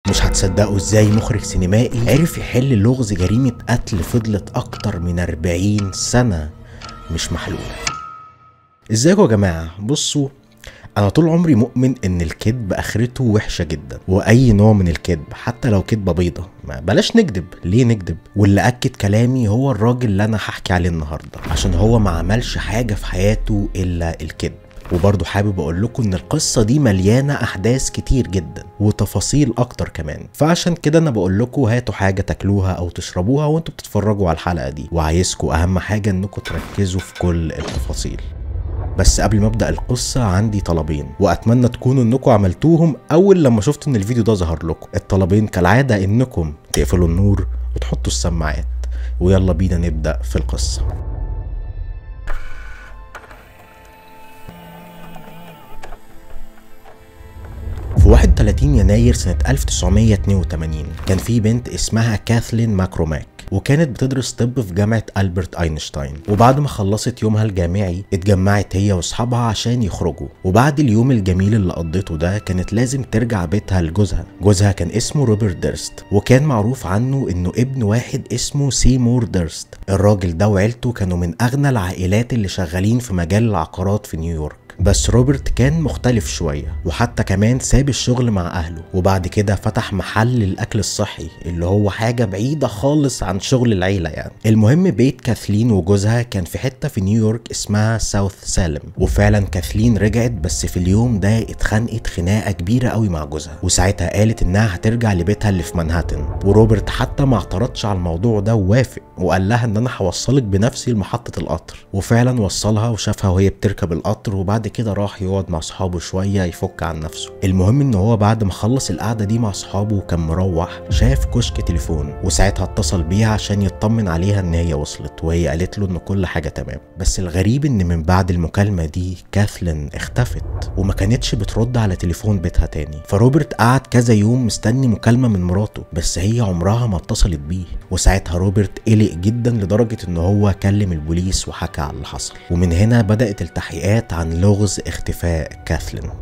مش هتصدقوا ازاي مخرج سينمائي عرف يحل لغز جريمة قتل فضلت اكتر من 40 سنة مش محلولة ازيكم يا جماعة بصوا انا طول عمري مؤمن ان الكذب اخرته وحشه جدا واي نوع من الكذب حتى لو كذبه بيضه ما بلاش نكذب ليه نكذب واللي اكد كلامي هو الراجل اللي انا هحكي عليه النهارده عشان هو ما عملش حاجه في حياته الا الكذب وبرضه حابب اقول لكم ان القصه دي مليانه احداث كتير جدا وتفاصيل اكتر كمان فعشان كده انا بقول لكم هاتوا حاجه تاكلوها او تشربوها وانتوا بتتفرجوا على الحلقه دي وعايزكم اهم حاجه انكم تركزوا في كل التفاصيل بس قبل ما ابدا القصه عندي طلبين واتمنى تكونوا انكم عملتوهم اول لما شفتوا ان الفيديو ده ظهر لكم الطلبين كالعاده انكم تقفلوا النور وتحطوا السماعات ويلا بينا نبدا في القصه في 31 يناير سنة 1982 كان في بنت اسمها كاثلين ماكروماك وكانت بتدرس طب في جامعة ألبرت أينشتاين وبعد ما خلصت يومها الجامعي اتجمعت هي واصحابها عشان يخرجوا وبعد اليوم الجميل اللي قضيته ده كانت لازم ترجع بيتها لجوزها جوزها كان اسمه روبرت ديرست وكان معروف عنه انه ابن واحد اسمه سيمور ديرست الراجل ده وعيلته كانوا من اغنى العائلات اللي شغالين في مجال العقارات في نيويورك بس روبرت كان مختلف شوية وحتى كمان ساب الشغل مع أهله وبعد كده فتح محل للأكل الصحي اللي هو حاجة بعيدة خالص عن شغل العيلة يعني المهم بيت كاثلين وجوزها كان في حتة في نيويورك اسمها ساوث سالم وفعلا كاثلين رجعت بس في اليوم ده اتخانقت خناقة كبيرة قوي مع جوزها وساعتها قالت إنها هترجع لبيتها اللي في مانهاتن وروبرت حتى ما اعترضش على الموضوع ده ووافق وقال لها إن أنا هوصلك بنفسي لمحطة القطر وفعلا وصلها وشافها وهي بتركب القطر وبعد كده راح يقعد مع صحابه شويه يفك عن نفسه المهم ان هو بعد ما خلص القعده دي مع صحابه وكان مروح شاف كشك تليفون وساعتها اتصل بيها عشان يطمن عليها ان هي وصلت وهي قالت له ان كل حاجه تمام بس الغريب ان من بعد المكالمه دي كاثلين اختفت وما كانتش بترد على تليفون بيتها تاني فروبرت قعد كذا يوم مستني مكالمه من مراته بس هي عمرها ما اتصلت بيه وساعتها روبرت قلق جدا لدرجه ان هو كلم البوليس وحكى على اللي حصل ومن هنا بدات التحقيقات عن لغز اختفاء كاثلين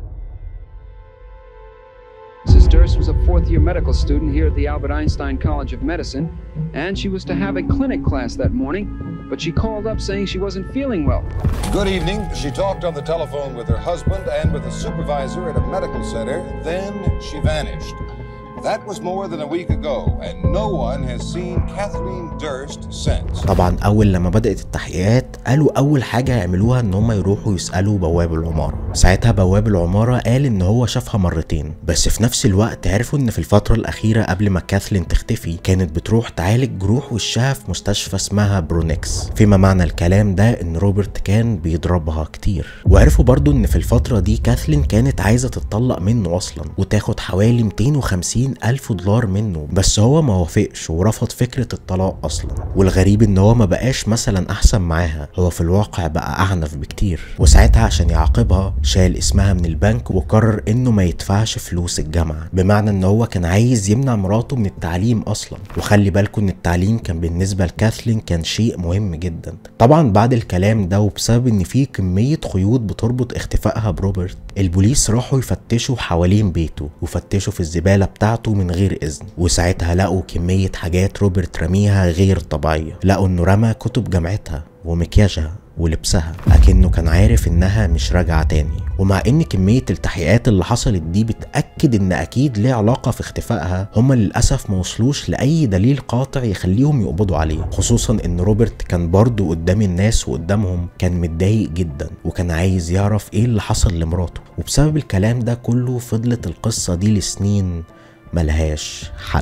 Mrs. Durst was a fourth year medical student here at the Albert Einstein College of Medicine, and she was to have a clinic class that morning, but she called up saying she wasn't feeling well. Good evening. She talked on the telephone with her husband and with a supervisor at a medical center. Then she vanished. That was more than a week ago, and no one has seen Kathleen Durst since. طبعا اول لما بدات التحقيقات قالوا اول حاجه يعملوها ان هم يروحوا يسالوا بواب العماره ساعتها بواب العماره قال ان هو شافها مرتين بس في نفس الوقت عرفوا ان في الفتره الاخيره قبل ما كاثلين تختفي كانت بتروح تعالج جروح وشها في مستشفى اسمها برونكس فيما معنى الكلام ده ان روبرت كان بيضربها كتير وعرفوا برضو ان في الفتره دي كاثلين كانت عايزه تتطلق منه اصلا وتاخد حوالي 250 ألف دولار منه بس هو ما وافقش ورفض فكرة الطلاق أصلا والغريب إن هو ما بقاش مثلا أحسن معاها هو في الواقع بقى أعنف بكتير وساعتها عشان يعاقبها شال اسمها من البنك وقرر إنه ما يدفعش فلوس الجامعة بمعنى إن هو كان عايز يمنع مراته من التعليم أصلا وخلي بالكم إن التعليم كان بالنسبة لكاثلين كان شيء مهم جدا طبعا بعد الكلام ده وبسبب إن في كمية قيود بتربط اختفائها بروبرت البوليس راحوا يفتشوا حوالين بيته وفتشوا في الزبالة بتاعته من غير إذن وساعتها لقوا كمية حاجات روبرت رميها غير طبيعية لقوا إنه رمى كتب جامعتها ومكياجها ولبسها أكنه كان عارف إنها مش راجعة تاني ومع إن كمية التحقيقات اللي حصلت دي بتأكد إن أكيد ليه علاقة في اختفائها هما للأسف ما وصلوش لأي دليل قاطع يخليهم يقبضوا عليه خصوصا إن روبرت كان برضه قدام الناس وقدامهم كان متضايق جدا وكان عايز يعرف إيه اللي حصل لمراته وبسبب الكلام ده كله فضلت القصة دي لسنين ملهاش حل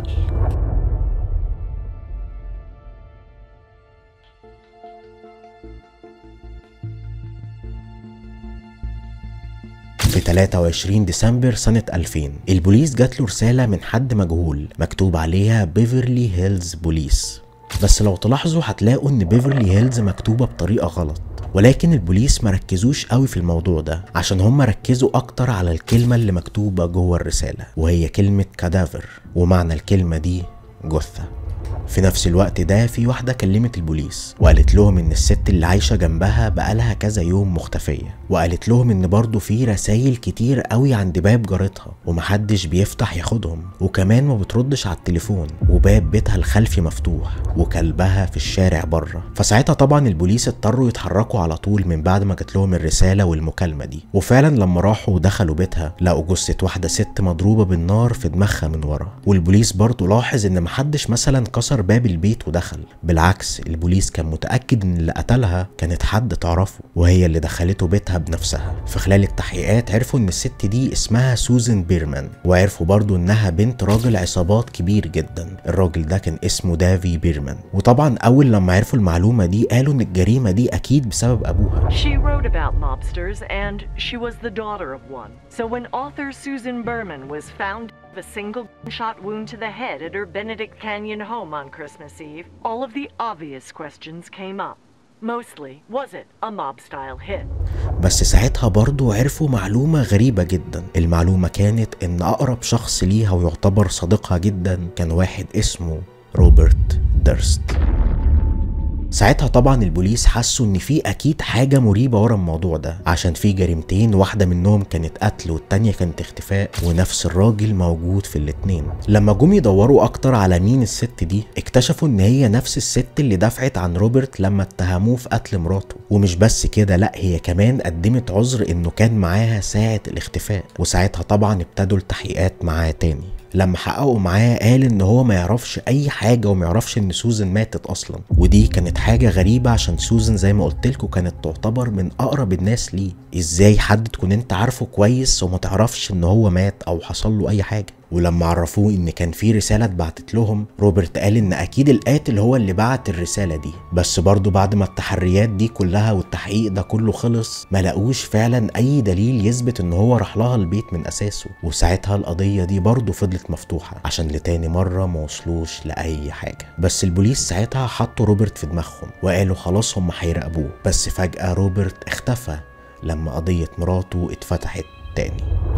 في 23 ديسمبر سنة 2000 البوليس جات له رسالة من حد مجهول مكتوب عليها بيفرلي هيلز بوليس بس لو تلاحظوا هتلاقوا ان بيفرلي هيلز مكتوبة بطريقة غلط ولكن البوليس مركزوش قوي في الموضوع ده عشان هم ركزوا اكتر على الكلمة اللي مكتوبة جوه الرسالة وهي كلمة كادافر ومعنى الكلمة دي جثة في نفس الوقت ده في واحدة كلمت البوليس وقالت لهم ان الست اللي عايشة جنبها بقالها كذا يوم مختفية وقالت لهم ان برضه في رسايل كتير قوي عند باب جارتها ومحدش بيفتح ياخدهم وكمان ما بتردش على التليفون وباب بيتها الخلفي مفتوح وكلبها في الشارع بره فساعتها طبعا البوليس اضطروا يتحركوا على طول من بعد ما جات لهم الرسالة والمكالمة دي وفعلا لما راحوا ودخلوا بيتها لقوا جثة واحدة ست مضروبة بالنار في دماغها من ورا والبوليس برضه لاحظ ان محدش مثلا كسر باب البيت ودخل بالعكس البوليس كان متأكد ان اللي قتلها كانت حد تعرفه وهي اللي دخلته بيتها بنفسها في خلال التحقيقات عرفوا ان الست دي اسمها سوزان بيرمان وعرفوا برضه انها بنت راجل عصابات كبير جدا الراجل ده كان اسمه دافي بيرمان وطبعا اول لما عرفوا المعلومة دي قالوا ان الجريمة دي اكيد بسبب ابوها She wrote about mobsters, and she was the daughter of one. So when author Susan Berman was found with a single gunshot wound to the head at her Benedict Canyon home on Christmas Eve, all of the obvious questions came up. Mostly, was it a mob-style hit? بس ساعتها برضو عرفوا معلومة غريبة جدا المعلومة كانت ان اقرب شخص ليها ويعتبر صديقها جدا كان واحد اسمه روبرت ديرست ساعتها طبعا البوليس حسوا ان في اكيد حاجه مريبه ورا الموضوع ده عشان في جريمتين واحده منهم كانت قتل والتانيه كانت اختفاء ونفس الراجل موجود في الاتنين لما جم يدوروا اكتر على مين الست دي اكتشفوا ان هي نفس الست اللي دفعت عن روبرت لما اتهموه في قتل مراته ومش بس كده لا هي كمان قدمت عذر انه كان معاها ساعه الاختفاء وساعتها طبعا ابتدوا التحقيقات معاه تاني لما حققوا معاه قال ان هو ما يعرفش اي حاجه وما يعرفش ان سوزن ماتت اصلا ودي كانت حاجه غريبه عشان سوزن زي ما قلت لكم كانت تعتبر من اقرب الناس ليه ازاي حد تكون انت عارفه كويس وما تعرفش ان هو مات او حصل له اي حاجه ولما عرفوه ان كان في رساله اتبعتت لهم روبرت قال ان اكيد القاتل هو اللي بعت الرساله دي بس برضه بعد ما التحريات دي كلها والتحقيق ده كله خلص ما لقوش فعلا اي دليل يثبت ان هو راح لها البيت من اساسه وساعتها القضيه دي برضه فضلت مفتوحه عشان لتاني مره ما وصلوش لاي حاجه بس البوليس ساعتها حطوا روبرت في دماغهم وقالوا خلاص هم هيراقبوه بس فجاه روبرت اختفى لما قضيه مراته اتفتحت تاني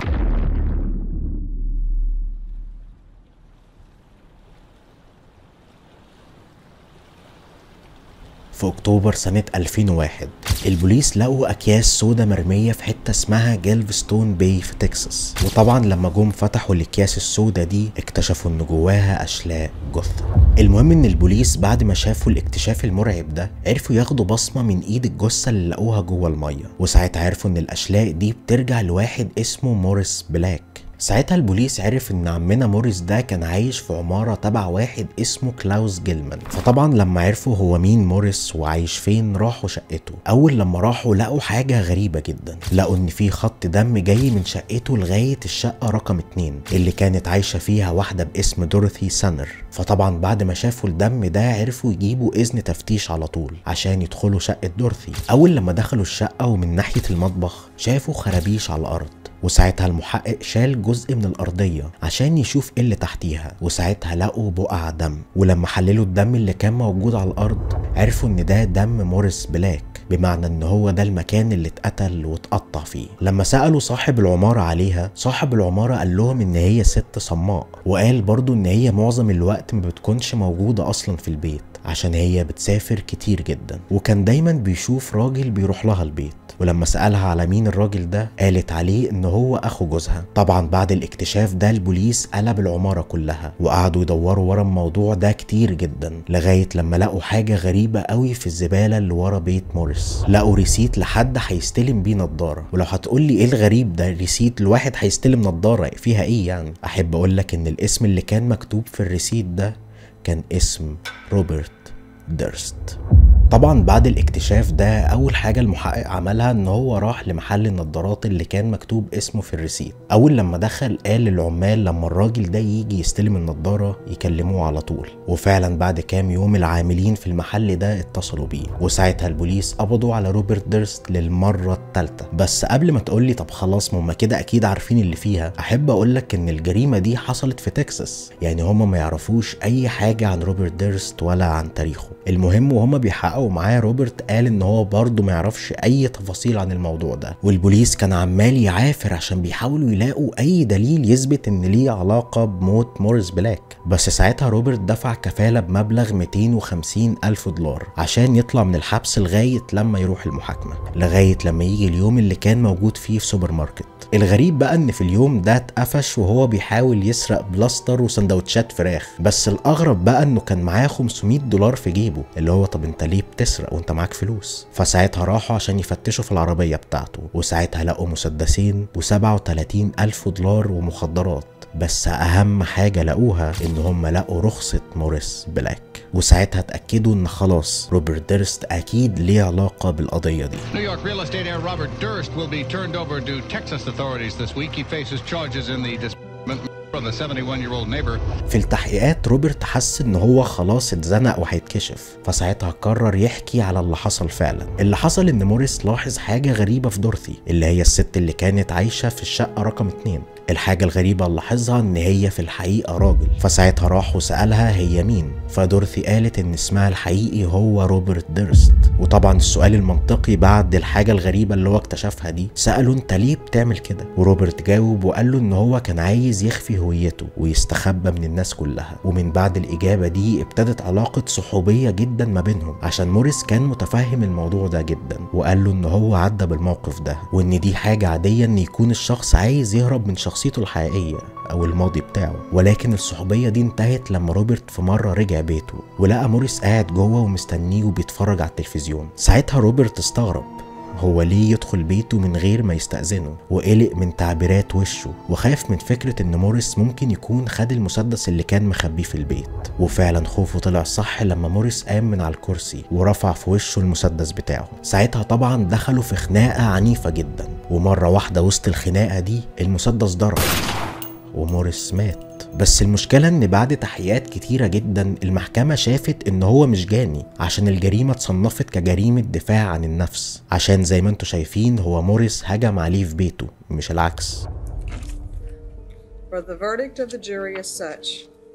في اكتوبر سنة 2001 البوليس لقوا اكياس سودا مرمية في حتة اسمها جيلفستون باي في تكساس وطبعا لما جم فتحوا الاكياس السودا دي اكتشفوا ان جواها اشلاء جثة المهم ان البوليس بعد ما شافوا الاكتشاف المرعب ده عرفوا ياخدوا بصمة من ايد الجثة اللي لقوها جوه المية وساعتها عرفوا ان الاشلاء دي بترجع لواحد اسمه موريس بلاك ساعتها البوليس عرف ان عمنا موريس ده كان عايش في عمارة تبع واحد اسمه كلاوس جيلمان فطبعا لما عرفوا هو مين موريس وعايش فين راحوا شقته اول لما راحوا لقوا حاجة غريبة جدا لقوا ان في خط دم جاي من شقته لغاية الشقة رقم اتنين اللي كانت عايشة فيها واحدة باسم دورثي سانر فطبعا بعد ما شافوا الدم ده عرفوا يجيبوا اذن تفتيش على طول عشان يدخلوا شقة دورثي اول لما دخلوا الشقة ومن ناحية المطبخ شافوا خرابيش على الارض وساعتها المحقق شال جزء من الأرضية عشان يشوف ايه اللي تحتيها وساعتها لقوا بقع دم ولما حللوا الدم اللي كان موجود على الأرض عرفوا إن ده دم موريس بلاك بمعنى ان هو ده المكان اللي اتقتل واتقطع فيه لما سألوا صاحب العمارة عليها صاحب العمارة قال لهم ان هي ست صماء وقال برضو ان هي معظم الوقت ما بتكونش موجودة اصلا في البيت عشان هي بتسافر كتير جدا وكان دايما بيشوف راجل بيروح لها البيت ولما سألها على مين الراجل ده قالت عليه ان هو اخو جوزها طبعا بعد الاكتشاف ده البوليس قلب العمارة كلها وقعدوا يدوروا ورا الموضوع ده كتير جدا لغاية لما لقوا حاجة غريبة قوي في الزبالة اللي ورا بيت موريس لقوا ريسيت لحد هيستلم بيه نضارة ولو هتقولي ايه الغريب ده ريسيت لواحد هيستلم نضارة فيها ايه يعني احب اقولك ان الاسم اللي كان مكتوب في الريسيت ده كان اسم روبرت ديرست طبعا بعد الاكتشاف ده اول حاجه المحقق عملها ان هو راح لمحل النضارات اللي كان مكتوب اسمه في الريسيت اول لما دخل قال للعمال لما الراجل ده يجي يستلم النضاره يكلموه على طول وفعلا بعد كام يوم العاملين في المحل ده اتصلوا بيه وساعتها البوليس قبضوا على روبرت ديرست للمره الثالثه بس قبل ما تقولي طب خلاص ما هم كده اكيد عارفين اللي فيها احب اقولك ان الجريمه دي حصلت في تكساس يعني هم ما يعرفوش اي حاجه عن روبرت ديرست ولا عن تاريخه المهم وهم بيحققوا معاه روبرت قال ان هو برضه ما يعرفش اي تفاصيل عن الموضوع ده والبوليس كان عمال يعافر عشان بيحاولوا يلاقوا اي دليل يثبت ان ليه علاقه بموت موريس بلاك بس ساعتها روبرت دفع كفاله بمبلغ 250 الف دولار عشان يطلع من الحبس لغايه لما يروح المحاكمه لغايه لما يجي اليوم اللي كان موجود فيه في سوبر ماركت الغريب بقى ان في اليوم ده اتقفش وهو بيحاول يسرق بلاستر وسندوتشات فراخ بس الاغرب بقى انه كان معاه 500 دولار في جيبه اللي هو طب انت ليه بتسرق وانت معاك فلوس فساعتها راحوا عشان يفتشوا في العربيه بتاعته وساعتها لقوا مسدسين و37 الف دولار ومخدرات بس اهم حاجه لقوها ان هم لقوا رخصه موريس بلاك وساعتها اتاكدوا ان خلاص روبرت ديرست اكيد ليه علاقه بالقضيه دي New York real estate heir Robert Durst will be turned over to Texas authorities this week. He faces charges in the dismemberment of the 71-year-old neighbor. في التحقيقات روبرت حس ان هو خلاص اتزنق وهيتكشف فساعتها قرر يحكي على اللي حصل فعلا اللي حصل ان موريس لاحظ حاجه غريبه في دورثي اللي هي الست اللي كانت عايشه في الشقه رقم اتنين الحاجة الغريبة اللي لاحظها إن هي في الحقيقة راجل فساعتها راح وسألها هي مين فدورثي قالت إن اسمها الحقيقي هو روبرت ديرست وطبعا السؤال المنطقي بعد الحاجة الغريبة اللي هو اكتشفها دي سأله أنت ليه بتعمل كده وروبرت جاوب وقال له إن هو كان عايز يخفي هويته ويستخبى من الناس كلها ومن بعد الإجابة دي ابتدت علاقة صحوبية جدا ما بينهم عشان موريس كان متفهم الموضوع ده جدا وقال له إن هو عدى بالموقف ده وإن دي حاجة عادية إن يكون الشخص عايز يهرب من شخصيته الحقيقية أو الماضي بتاعه ولكن الصحوبية دي انتهت لما روبرت في مرة رجع بيته ولقى موريس قاعد جوه ومستنيه وبيتفرج على التلفزيون ساعتها روبرت استغرب هو ليه يدخل بيته من غير ما يستأذنه وقلق من تعبيرات وشه وخاف من فكرة ان موريس ممكن يكون خد المسدس اللي كان مخبيه في البيت وفعلا خوفه طلع صح لما موريس قام من على الكرسي ورفع في وشه المسدس بتاعه ساعتها طبعا دخلوا في خناقة عنيفة جدا ومرة واحدة وسط الخناقة دي المسدس ضرب وموريس مات بس المشكلة ان بعد تحقيقات كتيرة جدا المحكمة شافت ان هو مش جاني عشان الجريمة اتصنفت كجريمة دفاع عن النفس عشان زي ما انتوا شايفين هو موريس هجم عليه في بيته مش العكس For the verdict of the jury is such.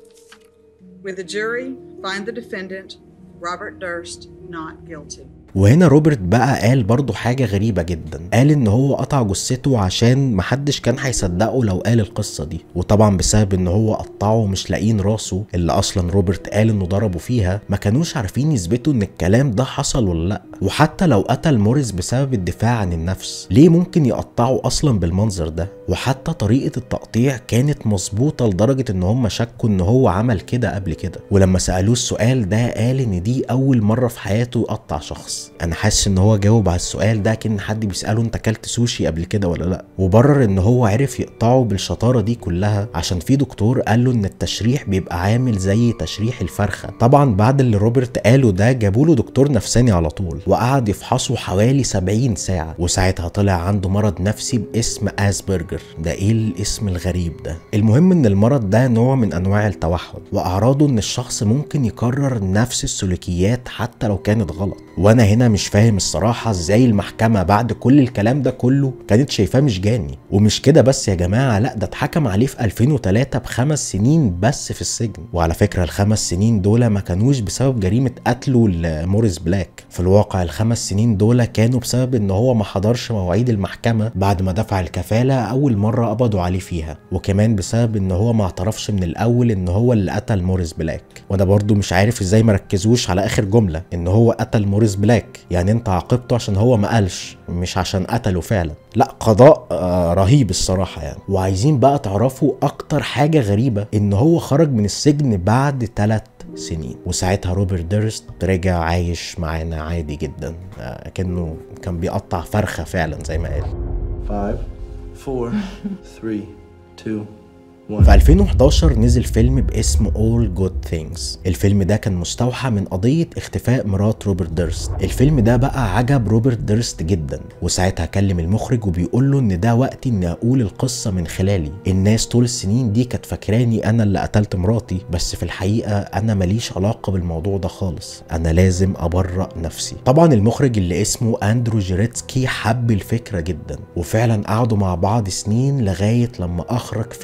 With the jury, find the defendant, Robert Durst, not guilty. وهنا روبرت بقى قال برضه حاجة غريبة جدا قال ان هو قطع جثته عشان محدش كان هيصدقه لو قال القصة دي وطبعا بسبب ان هو قطعه مش لاقيين راسه اللي اصلا روبرت قال انه ضربه فيها ما كانوش عارفين يثبتوا ان الكلام ده حصل ولا لا وحتى لو قتل موريس بسبب الدفاع عن النفس ليه ممكن يقطعه اصلا بالمنظر ده وحتى طريقة التقطيع كانت مظبوطة لدرجة ان هم شكوا ان هو عمل كده قبل كده ولما سألوه السؤال ده قال ان دي اول مرة في حياته يقطع شخص انا حاسس ان هو جاوب على السؤال ده كأن حد بيساله انت اكلت سوشي قبل كده ولا لا وبرر ان هو عرف يقطعه بالشطاره دي كلها عشان في دكتور قال له ان التشريح بيبقى عامل زي تشريح الفرخه طبعا بعد اللي روبرت قاله ده جابوا له دكتور نفساني على طول وقعد يفحصه حوالي 70 ساعه وساعتها طلع عنده مرض نفسي باسم اسبرجر ده ايه الاسم الغريب ده المهم ان المرض ده نوع من انواع التوحد واعراضه ان الشخص ممكن يكرر نفس السلوكيات حتى لو كانت غلط وانا هنا مش فاهم الصراحه ازاي المحكمه بعد كل الكلام ده كله كانت شايفاه مش جاني ومش كده بس يا جماعه لا ده اتحكم عليه في 2003 بخمس سنين بس في السجن وعلى فكره الخمس سنين دول ما كانوش بسبب جريمه قتله لموريس بلاك في الواقع الخمس سنين دول كانوا بسبب ان هو ما حضرش مواعيد المحكمه بعد ما دفع الكفاله اول مره قبضوا عليه فيها وكمان بسبب ان هو ما اعترفش من الاول ان هو اللي قتل موريس بلاك وانا برضو مش عارف ازاي ما ركزوش على اخر جمله ان هو قتل موريس بلاك يعني انت عاقبته عشان هو ما قالش مش عشان قتله فعلا لا قضاء آه رهيب الصراحه يعني وعايزين بقى تعرفوا اكتر حاجه غريبه ان هو خرج من السجن بعد ثلاث سنين وساعتها روبرت ديرست رجع عايش معانا عادي جدا آه كانه كان بيقطع فرخه فعلا زي ما قال Five, four, three, two, في 2011 نزل فيلم باسم All Good Things الفيلم ده كان مستوحى من قضية اختفاء مرات روبرت ديرست الفيلم ده بقى عجب روبرت ديرست جدا وساعتها كلم المخرج وبيقول له ان ده وقتي اني اقول القصة من خلالي الناس طول السنين دي كانت فاكراني انا اللي قتلت مراتي بس في الحقيقة انا ماليش علاقة بالموضوع ده خالص انا لازم ابرأ نفسي طبعا المخرج اللي اسمه اندرو جيريتسكي حب الفكرة جدا وفعلا قعدوا مع بعض سنين لغاية لما اخرج فيلم اسمه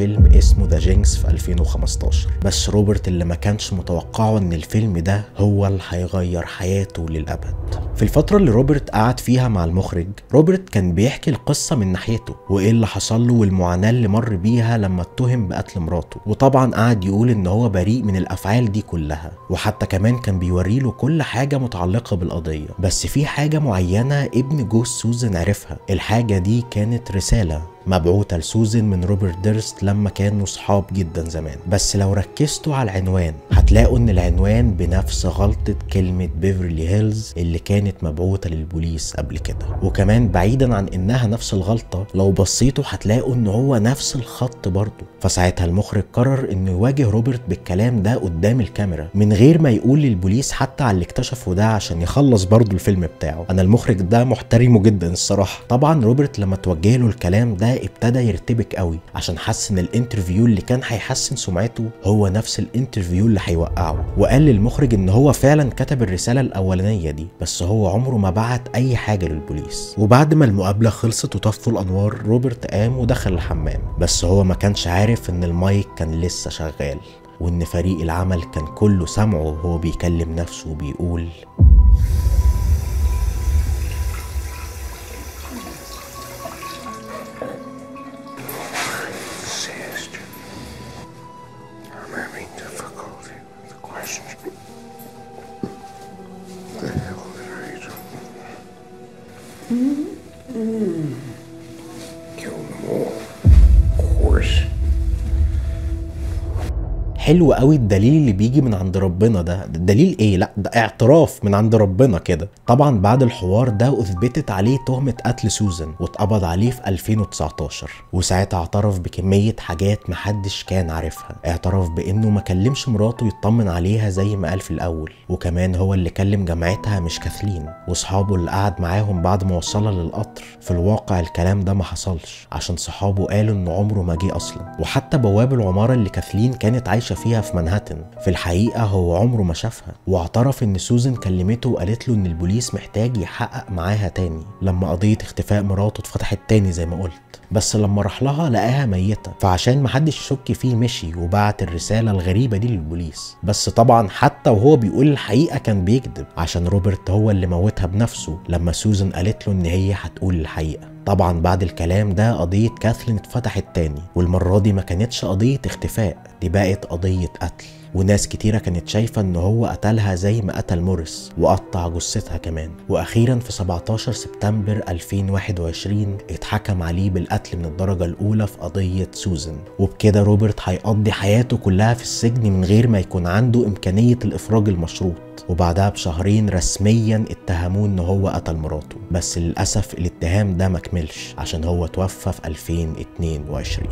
اسمه ذا جينكس في 2015 بس روبرت اللي ما كانش متوقعه ان الفيلم ده هو اللي هيغير حياته للأبد في الفترة اللي روبرت قعد فيها مع المخرج روبرت كان بيحكي القصة من ناحيته وايه اللي حصل له والمعاناة اللي مر بيها لما اتهم بقتل مراته وطبعا قعد يقول ان هو بريء من الافعال دي كلها وحتى كمان كان بيوري له كل حاجة متعلقة بالقضية بس في حاجة معينة ابن جوز سوزن عرفها الحاجة دي كانت رسالة مبعوثة لسوزن من روبرت ديرست لما كانوا صحاب جدا زمان بس لو ركزتوا على العنوان هتلاقوا ان العنوان بنفس غلطة كلمة بيفرلي هيلز اللي كانت مبعوثة للبوليس قبل كده وكمان بعيدا عن انها نفس الغلطة لو بصيتوا هتلاقوا ان هو نفس الخط برضه فساعتها المخرج قرر انه يواجه روبرت بالكلام ده قدام الكاميرا من غير ما يقول للبوليس حتى على اللي اكتشفه ده عشان يخلص برضه الفيلم بتاعه انا المخرج ده محترمه جدا الصراحة طبعا روبرت لما توجه له الكلام ده ابتدى يرتبك قوي عشان حس ان الانترفيو اللي كان هيحسن سمعته هو نفس الانترفيو اللي هيوقعه وقال للمخرج ان هو فعلا كتب الرساله الاولانيه دي بس هو عمره ما بعت اي حاجه للبوليس وبعد ما المقابله خلصت وطفوا الانوار روبرت قام ودخل الحمام بس هو ما كانش عارف ان المايك كان لسه شغال وان فريق العمل كان كله سامعه وهو بيكلم نفسه وبيقول Sister, I'm having difficulty with the questions. The hell did I do? Kill them all. Of course. حلو قوي الدليل اللي بيجي من عند ربنا ده ده دليل ايه لا ده اعتراف من عند ربنا كده طبعا بعد الحوار ده اثبتت عليه تهمة قتل سوزان واتقبض عليه في 2019 وساعتها اعترف بكمية حاجات محدش كان عارفها اعترف بانه ما كلمش مراته يطمن عليها زي ما قال في الاول وكمان هو اللي كلم جامعتها مش كاثلين واصحابه اللي قعد معاهم بعد ما وصلها للقطر في الواقع الكلام ده ما حصلش عشان صحابه قالوا ان عمره ما جه اصلا وحتى بواب العمارة اللي كاثلين كانت عايشة فيها في منهاتن في الحقيقة هو عمره ما شافها واعترف ان سوزن كلمته وقالت له ان البوليس محتاج يحقق معاها تاني لما قضية اختفاء مراته اتفتحت تاني زي ما قلت بس لما راح لها لقاها ميتة فعشان محدش يشك فيه مشي وبعت الرسالة الغريبة دي للبوليس بس طبعا حتى وهو بيقول الحقيقة كان بيكذب عشان روبرت هو اللي موتها بنفسه لما سوزن قالت له ان هي هتقول الحقيقة طبعا بعد الكلام ده قضية كاثلين اتفتحت تاني والمرة دي ما كانتش قضية اختفاء دي بقت قضية قتل وناس كتيرة كانت شايفة ان هو قتلها زي ما قتل موريس وقطع جثتها كمان واخيرا في 17 سبتمبر 2021 اتحكم عليه بالقتل من الدرجة الاولى في قضية سوزن وبكده روبرت هيقضي حياته كلها في السجن من غير ما يكون عنده امكانية الافراج المشروط وبعدها بشهرين رسميا اتهموه ان هو قتل مراته بس للاسف الاتهام ده مكملش عشان هو توفى في 2022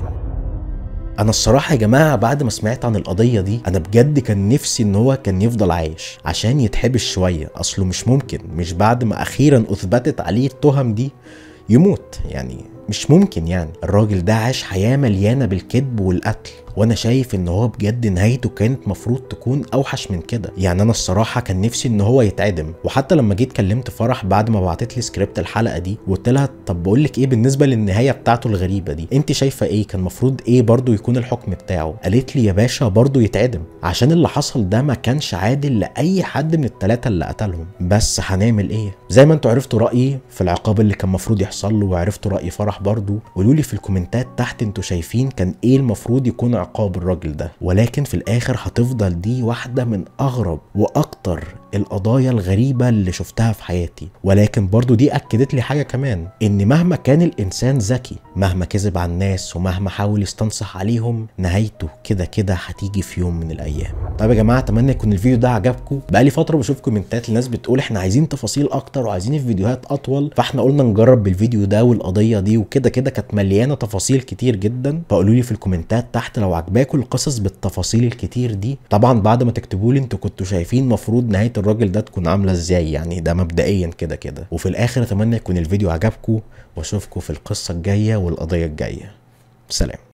انا الصراحه يا جماعه بعد ما سمعت عن القضيه دي انا بجد كان نفسي ان هو كان يفضل عايش عشان يتحبس شويه اصله مش ممكن مش بعد ما اخيرا اثبتت عليه التهم دي يموت يعني مش ممكن يعني الراجل ده عاش حياه مليانه بالكذب والقتل وانا شايف ان هو بجد نهايته كانت مفروض تكون اوحش من كده يعني انا الصراحه كان نفسي ان هو يتعدم وحتى لما جيت كلمت فرح بعد ما بعتت لي سكريبت الحلقه دي وقلت لها طب بقول لك ايه بالنسبه للنهايه بتاعته الغريبه دي انت شايفه ايه كان المفروض ايه برضو يكون الحكم بتاعه قالت لي يا باشا برضو يتعدم عشان اللي حصل ده ما كانش عادل لاي حد من الثلاثه اللي قتلهم بس هنعمل ايه زي ما انتوا عرفتوا رايي في العقاب اللي كان المفروض يحصل له وعرفتوا راي فرح برضو قولوا لي في الكومنتات تحت انتوا شايفين كان ايه المفروض يكون عقاب الراجل ده ولكن في الاخر هتفضل دي واحده من اغرب واكتر القضايا الغريبه اللي شفتها في حياتي ولكن برضو دي اكدت لي حاجه كمان ان مهما كان الانسان ذكي مهما كذب على الناس ومهما حاول يستنصح عليهم نهايته كده كده هتيجي في يوم من الايام طيب يا جماعه اتمنى يكون الفيديو ده عجبكم بقالي فتره بشوف كومنتات الناس بتقول احنا عايزين تفاصيل اكتر وعايزين الفيديوهات اطول فاحنا قلنا نجرب بالفيديو ده والقضيه دي وكده كده كانت مليانه تفاصيل كتير جدا فقولوا لي في الكومنتات تحت لو عجباكم القصص بالتفاصيل الكتير دي طبعا بعد ما تكتبوا لي انتوا كنتوا شايفين مفروض نهايه الراجل ده تكون عامله ازاي يعني ده مبدئيا كده كده وفي الاخر اتمنى يكون الفيديو عجبكم واشوفكم في القصه الجايه والقضيه الجايه سلام